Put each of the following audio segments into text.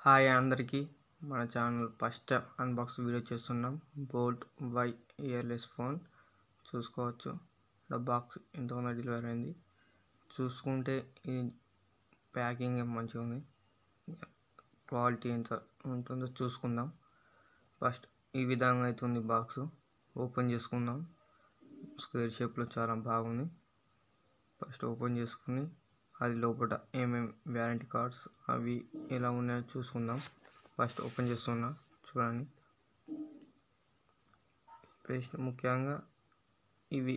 hi అందరికీ మన channel first unbox video చేస్తున్నాం బోల్ట్ వై ఇయర్లెస్ ఫోన్ చూసుకోవచ్చు ఇక్కడ బాక్స్ ఇంతకుముందు డెలివరీ అయింది చూసుకుంటే ఈ ప్యాకింగ్ ఏం మంచిగా ఉంది క్వాలిటీ ఎంత ఉంటుందో చూసుకుందాం ఫస్ట్ ఈ విధంగా అవుతుంది బాక్స్ ఓపెన్ చేసుకుందాం స్క్వేర్ షేప్లో చాలా బాగుంది ఫస్ట్ ఓపెన్ చేసుకుని అది లోపల ఏమేమి వ్యారంటీ కార్డ్స్ అవి ఎలా ఉన్నాయో చూసుకుందాం ఫస్ట్ ఓపెన్ చేస్తున్నా చూడండి పేస్ట్ ముఖ్యంగా ఇవి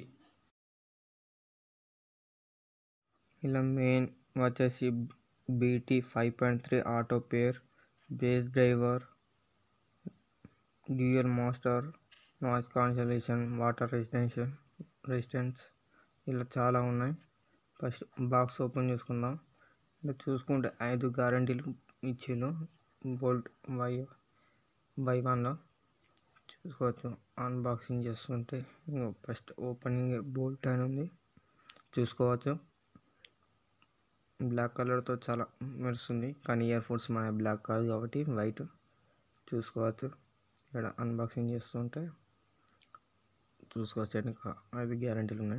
ఇలా మెయిన్ వచ్చేసి BT five point three auto pair bass driver dual master noise cancellation water residential resistance ఇలా చాలా ఉన్నాయి ఫస్ట్ బాక్స్ ఓపెన్ చేసుకుందాం ఇలా చూసుకుంటే ఐదు గ్యారంటీలు ఇచ్చిండు బోల్ట్ వై బై వన్లో చూసుకోవచ్చు అన్బాక్సింగ్ చేస్తుంటే ఫస్ట్ ఓపెనింగ్ బోల్ట్ అని ఉంది చూసుకోవచ్చు బ్లాక్ కలర్తో చాలా మెరుస్తుంది కానీ ఇయర్ ఫోన్స్ మన బ్లాక్ కాదు కాబట్టి వైట్ చూసుకోవచ్చు ఇక్కడ అన్బాక్సింగ్ చేస్తుంటే చూసుకోవచ్చు వెనక ఐదు గ్యారంటీలు ఉన్నాయి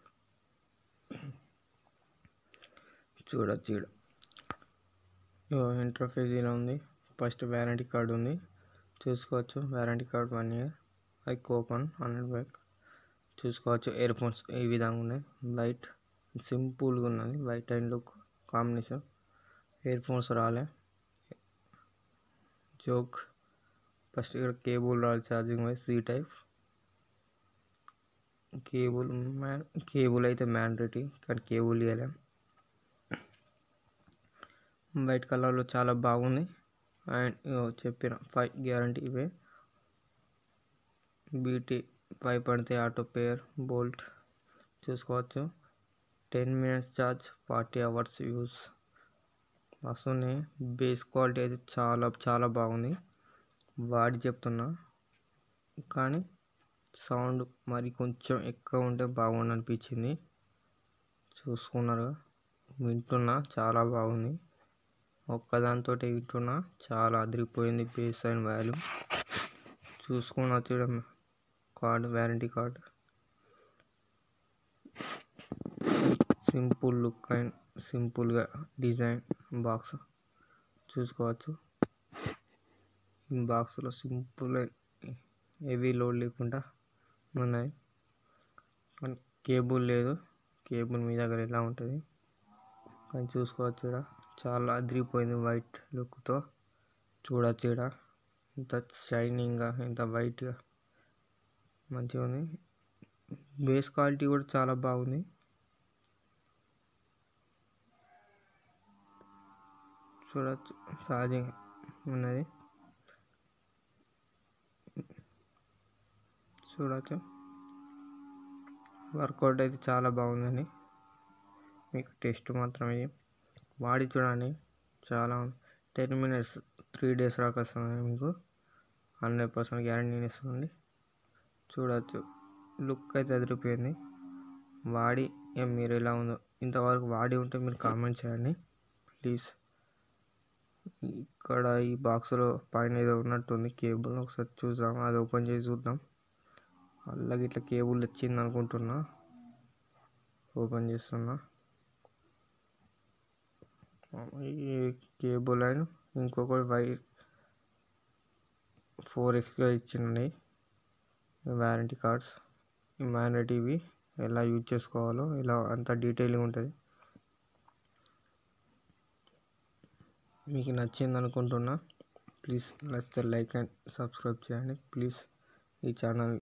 చూడొచ్చు ఇక్కడ ఇంటర్ఫేస్ ఇలా ఉంది ఫస్ట్ వ్యారంటీ కార్డ్ ఉంది చూసుకోవచ్చు warranty card one year I coupon hundred back చూసుకోవచ్చు ఇయర్ ఫోన్స్ ఈ విధంగా ఉన్నాయి వైట్ సింపుల్గా ఉన్నది white and look combination earphones రాలే జోక్ ఫస్ట్ ఇక్కడ కేబుల్ రాలి charging wise C type cable man cable అయితే మ్యాండేటరీ కానీ కేబుల్ ఇవ్వలేం వైట్ కలర్లో చాలా బాగుంది అండ్ చెప్పిన ఫైవ్ గ్యారంటీ ఇవే బీటీ ఫైవ్ పడితే ఆటో పేర్ బోల్ట్ చూసుకోవచ్చు ten minutes charge forty hours use వస్తుంది బేస్ క్వాలిటీ అయితే చాలా చాలా బాగుంది వాడి చెప్తున్నా కానీ సౌండ్ మరి కొంచెం ఎక్కువ ఉంటే బాగుండు అనిపించింది చూసుకున్నారు వింటున్నా చాలా బాగుంది ఒక్కదాంతో వింటున్నా చాలా అదిరిపోయింది బేస్ అండ్ వాల్యూ చూసుకున్న చూడ card warranty card simple look and సింపుల్గా డిజైన్ బాక్స్ చూసుకోవచ్చు ఈ బాక్స్లో సింపుల్ హెవీ లోడ్ లేకుండా ఉన్నాయి కానీ కేబుల్ లేదు కేబుల్ మీ దగ్గర ఎలా ఉంటుంది కానీ చూసుకోవచ్చు ఇక్కడ చాలా అదిరిపోయింది వైట్ లుక్తో చూడొచ్చు ఇక్కడ ఎంత షైనింగ్గా ఎంత వైట్గా మంచిగా ఉంది బేస్ క్వాలిటీ కూడా చాలా బాగుంది చూడొచ్చు ఛార్జింగ్ ఉన్నది చూడొచ్చు వర్కౌట్ అయితే చాలా బాగుందండి మీకు టెస్ట్ మాత్రమే వాడి చూడండి చాలా టెన్ మినిట్స్ త్రీ డేస్ దాకా వస్తుంది మీకు హండ్రెడ్ పర్సెంట్ గ్యారంటీ ఇస్తుంది చూడవచ్చు లుక్ అయితే అదిరిపోయింది వాడి ఏం మీరు ఎలా ఉందో ఇంతవరకు వాడి ఉంటే మీరు కామెంట్ చేయండి ప్లీజ్ ఇక్కడ ఈ బాక్స్లో పైన ఏదో ఉన్నట్టుంది కేబుల్ ఒకసారి చూద్దాం అది ఓపెన్ చేసి చూద్దాం అలాగే ఇట్లా కేబుల్ వచ్చింది అనుకుంటున్నా ఓపెన్ చేస్తున్నా ఈ కేబుల్ అండ్ ఇంకొకటి వైర్ ఫోర్ ఎక్స్గా ఇచ్చిందండి వ్యారంటీ కార్డ్స్ ఈ మ్యాండేటరీ ఇవి ఎలా యూజ్ చేసుకోవాలో ఇలా అంత డీటెయిల్గా ఉంటుంది మీకు నచ్చింది అనుకుంటున్నా ప్లీజ్ నచ్చితే లైక్ అండ్ సబ్స్క్రైబ్ చేయండి ప్లీజ్ ఈ ఛానల్